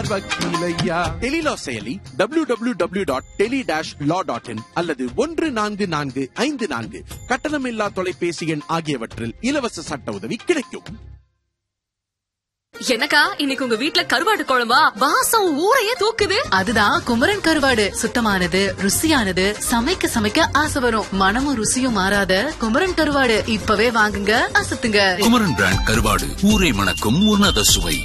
யார் வக்கீலையா டெலிலா செயலி W W W dot tele dash law dot in அல்லது ஒன்று நான்கு நான்கு ஐந்து நான்கு கட்டணமில்லா தொலைபேசி எண் ஆகியவற்றில் இலவச சட்ட உதவி கிடைக்கும் என்னக்கா இன்னைக்கு உங்க வீட்ல கருவாடு குழம்பா வாசம் ஊரையே தூக்குது அதுதான் குமரன் கருவாடு சுத்தமானது ருசியானது சமைக்க சமைக்க ஆசை வரும் மனமும் ருசியும் மாறாத குமரன் கருவாடு இப்பவே வாங்குங்க அசத்துங்க குமரன் பிராண்ட் கருவாடு ஊரை மணக்கும் உன்னத சுவை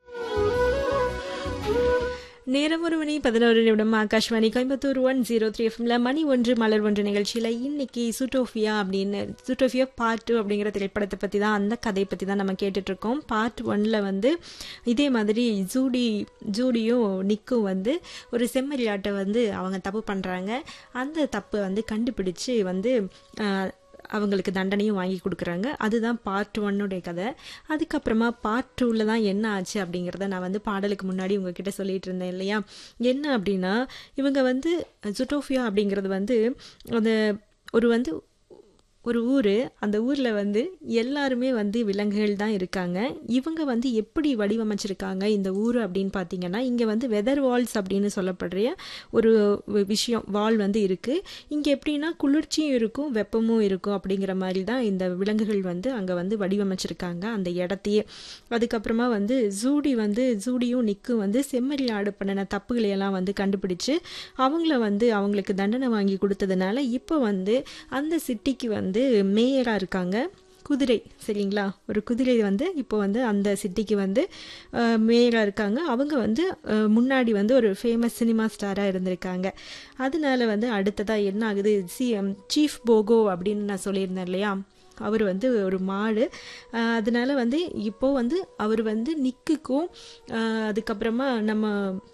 நேரம் ஒரு மணி பதினோரு நிமிடம் Akashvani Coimbatore one zero three எஃப்எம்ல மணி ஒன்று மலர் ஒன்று நிகழ்ச்சியில் இன்னைக்கு சுட்டோஃபியா அப்படின்னு சுட்டோஃபியா பார்ட் டூ அப்படிங்கிற திரைப்படத்தை பற்றி தான் அந்த கதையை பற்றி தான் நம்ம கேட்டுட்ருக்கோம் பார்ட் ஒன்ல வந்து இதே மாதிரி ஜூடி ஜூடியும் நிக்கும் வந்து ஒரு செம்மறியாட்டை வந்து அவங்க தப்பு பண்ணுறாங்க அந்த தப்பை வந்து கண்டுபிடிச்சு வந்து ஆஹ், அவங்களுக்கு தண்டனையும் வாங்கி கொடுக்குறாங்க அதுதான் பார்ட் ஒன்னுடைய கதை அதுக்கப்புறமா பார்ட் டூவில் தான் என்ன ஆச்சு அப்படிங்கிறத நான் வந்து பாடலுக்கு முன்னாடி உங்ககிட்ட சொல்லிட்டு இருந்தேன் இல்லையா என்ன அப்படின்னா இவங்க வந்து ஜுட்டோஃபியா அப்படிங்கிறது வந்து அந்த ஒரு வந்து ஒரு ஊர் அந்த ஊரில் வந்து எல்லாருமே வந்து விலங்குகள் தான் இருக்காங்க இவங்க வந்து எப்படி வடிவமைச்சிருக்காங்க இந்த ஊர் அப்படின்னு பார்த்தீங்கன்னா இங்கே வந்து வெதர் வால்ஸ் அப்படின்னு சொல்லப்படுற ஒரு வி- விஷயம் வால் வந்து இருக்குது இங்கே எப்படின்னா குளிர்ச்சியும் இருக்கும் வெப்பமும் இருக்கும் அப்படிங்கிற மாதிரி தான் இந்த விலங்குகள் வந்து அங்கே வந்து வடிவமைச்சிருக்காங்க அந்த இடத்தையே அதுக்கப்புறமா வந்து ஜூடி வந்து ஜூடியும் நிக்கும் வந்து செம்மறி ஆடு பண்ணின தப்புகளை எல்லாம் வந்து கண்டுபிடிச்சு அவங்கள வந்து அவங்களுக்கு தண்டனை வாங்கி கொடுத்ததுனால இப்போ வந்து அந்த சிட்டிக்கு வந்து மேயராக இருக்காங்க குதிரை சரிங்களா ஒரு குதிரை வந்து இப்போ வந்து அந்த சிட்டிக்கு வந்து மேயராக இருக்காங்க அவங்க வந்து அஹ், முன்னாடி வந்து ஒரு ஃபேமஸ் சினிமா ஸ்டாராக இருந்திருக்காங்க அதனால வந்து அடுத்ததாக என்ன ஆகுது சி சீஃப் போகோ அப்படின்னு நான் சொல்லியிருந்தேன் இல்லையா அவர் வந்து ஒரு மாடு அஹ், அதனால வந்து இப்போ வந்து அவர் வந்து நிக்குக்கும் அஹ், அதுக்கப்புறமா நம்ம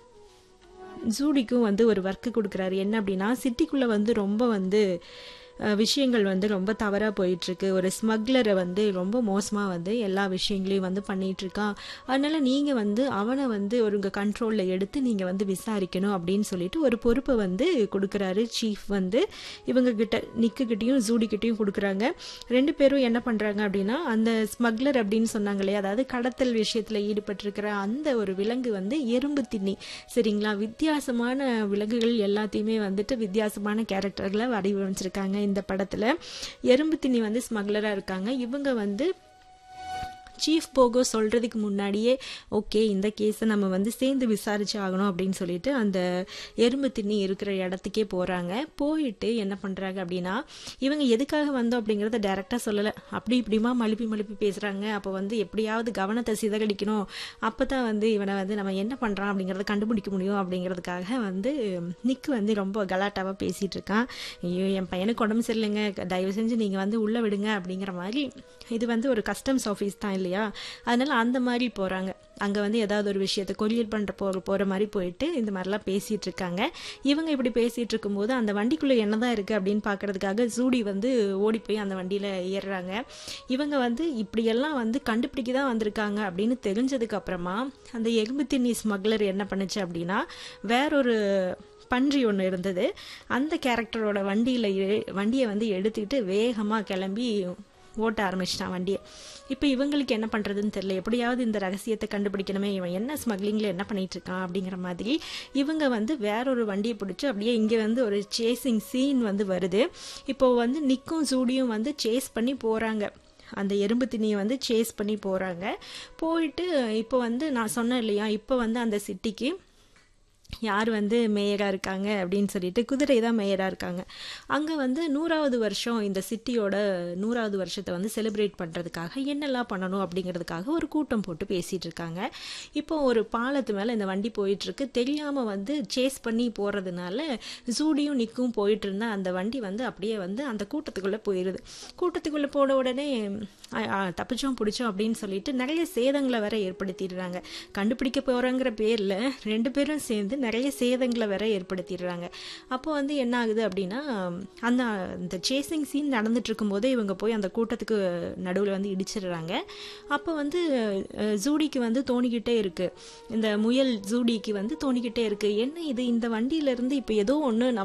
ஜூடிக்கும் வந்து ஒரு ஒர்க்கு கொடுக்குறாரு என்ன அப்படின்னா சிட்டிக்குள்ளே வந்து ரொம்ப வந்து அஹ், விஷயங்கள் வந்து ரொம்ப தவறாக போயிட்டுருக்கு ஒரு ஸ்மக்லரை வந்து ரொம்ப மோசமாக வந்து எல்லா விஷயங்களையும் வந்து பண்ணிட்டு இருக்கான் அதனால நீங்கள் வந்து அவனை வந்து ஒரு உங்கள் கண்ட்ரோலில் எடுத்து நீங்கள் வந்து விசாரிக்கணும் அப்படின்னு சொல்லிட்டு ஒரு பொறுப்பை வந்து கொடுக்குறாரு சீஃப் வந்து இவங்க கிட்ட நிக்குக்கிட்டையும் ஜூடிக்கிட்டையும் கொடுக்குறாங்க ரெண்டு பேரும் என்ன பண்ணுறாங்க அப்படின்னா அந்த ஸ்மக்லர் அப்படின்னு சொன்னாங்க இல்லையா அதாவது கடத்தல் விஷயத்தில் ஈடுபட்டிருக்கிற அந்த ஒரு விலங்கு வந்து எறும்பு திண்ணி சரிங்களா வித்தியாசமான விலங்குகள் எல்லாத்தையுமே வந்துட்டு வித்தியாசமான கேரக்டர்களை வடிவமைச்சிருக்காங்க இந்த படத்தில் எறும்பு திண்ணி வந்து ஸ்மக்லராக இருக்காங்க இவங்க வந்து சீஃப் போகோ சொல்கிறதுக்கு முன்னாடியே ஓகே இந்த கேஸை நம்ம வந்து சேர்ந்து விசாரிச்சு ஆகணும் அப்படின்னு சொல்லிட்டு அந்த எறும்பு திண்ணி இருக்கிற இடத்துக்கே போகிறாங்க போயிட்டு என்ன பண்ணுறாங்க அப்படின்னா இவங்க எதுக்காக வந்தோம் அப்படிங்கிறத டைரெக்டாக சொல்லலை அப்படி இப்படிமா மழுப்பி மழுப்பி பேசுகிறாங்க அப்போ வந்து எப்படியாவது கவனத்தை சிதறடிக்கணும் அப்போ தான் வந்து இவனை வந்து நம்ம என்ன பண்ணுறான் அப்படிங்கிறத கண்டுபிடிக்க முடியும் அப்படிங்கிறதுக்காக வந்து நிக்கு வந்து ரொம்ப கலாட்டாவாக பேசிகிட்டு இருக்கான் ஐயோ என் பையனுக்கு உடம்பு சரியில்லைங்க தயவு செஞ்சு நீங்கள் வந்து உள்ளே விடுங்க அப்படிங்கிற மாதிரி இது வந்து ஒரு கஸ்டம்ஸ் ஆஃபீஸ் தான் இல்லையா அதனால அந்த மாதிரி போகிறாங்க அங்கே வந்து ஏதாவது ஒரு விஷயத்தை கொரியர் பண்ணுற போகிற போகிற மாதிரி போயிட்டு இந்த மாதிரிலாம் பேசிகிட்டு இருக்காங்க இவங்க இப்படி பேசிகிட்டு இருக்கும்போது அந்த வண்டிக்குள்ளே என்னதான் இருக்குது அப்படின்னு பார்க்கறதுக்காக ஜூடி வந்து ஓடி போய் அந்த வண்டியில் ஏறுறாங்க இவங்க வந்து இப்படியெல்லாம் வந்து கண்டுபிடிக்க தான் வந்திருக்காங்க அப்படின்னு தெரிஞ்சதுக்கு அப்புறமா அந்த எலும்பு திண்ணி ஸ்மக்லர் என்ன பண்ணுச்சு அப்படின்னா வேறொரு பன்றி ஒன்று இருந்தது அந்த கேரக்டரோட வண்டியில் வண்டியை வந்து எடுத்துக்கிட்டு வேகமாக கிளம்பி ஓட்ட ஆரம்பிச்சிட்டான் வண்டியை இப்போ இவங்களுக்கு என்ன பண்ணுறதுன்னு தெரியல எப்படியாவது இந்த ரகசியத்தை கண்டுபிடிக்கணுமே இவன் என்ன ஸ்மக்லிங்கில் என்ன பண்ணிட்டு இருக்கான் அப்படிங்கிற மாதிரி இவங்க வந்து வேறொரு வண்டியை பிடிச்சி அப்படியே இங்கே வந்து ஒரு சேசிங் சீன் வந்து வருது இப்போ வந்து நிக்கும் ஜூடியும் வந்து சேஸ் பண்ணி போகிறாங்க அந்த எறும்பு திணியை வந்து சேஸ் பண்ணி போகிறாங்க போயிட்டு இப்போ வந்து நான் சொன்னேன் இல்லையா இப்போ வந்து அந்த சிட்டிக்கு யார் வந்து மேயராக இருக்காங்க அப்படின்னு சொல்லிட்டு குதிரை தான் மேயராக இருக்காங்க அங்கே வந்து நூறாவது வருஷம் இந்த சிட்டியோட நூறாவது வருஷத்தை வந்து செலிப்ரேட் பண்ணுறதுக்காக என்னெல்லாம் பண்ணணும் அப்படிங்கிறதுக்காக ஒரு கூட்டம் போட்டு பேசிகிட்டு இருக்காங்க இப்போ ஒரு பாலத்து மேலே இந்த வண்டி போயிட்டுருக்கு தெரியாமல் வந்து சேஸ் பண்ணி போகிறதுனால ஜூடியும் நிக்கும் போயிட்டு இருந்த அந்த வண்டி வந்து அப்படியே வந்து அந்த கூட்டத்துக்குள்ளே போயிடுது கூட்டத்துக்குள்ளே போன உடனே அ, அ, தப்பிச்சோம் பிடிச்சோம் அப்படின்னு சொல்லிட்டு நிறைய சேதங்களை வேற ஏற்படுத்திடுறாங்க கண்டுபிடிக்க போகிறோங்கிற பேரில் ரெண்டு பேரும் சேர்ந்து நிறைய சேதங்களை வேற ஏற்படுத்திடுறாங்க அப்போ வந்து என்ன ஆகுது அப்படின்னா அந்த அந்த சேசிங் சீன் நடந்துட்டு இருக்கும்போதே இவங்க போய் அந்த கூட்டத்துக்கு நடுவில் வந்து இடிச்சிடுறாங்க அப்போ வந்து அஹ், ஜூடிக்கு வந்து தோணிக்கிட்டே இருக்கு இந்த முயல் ஜூடிக்கு வந்து தோணிக்கிட்டே இருக்கு என்ன இது இந்த வண்டியில இருந்து இப்போ ஏதோ ஒன்று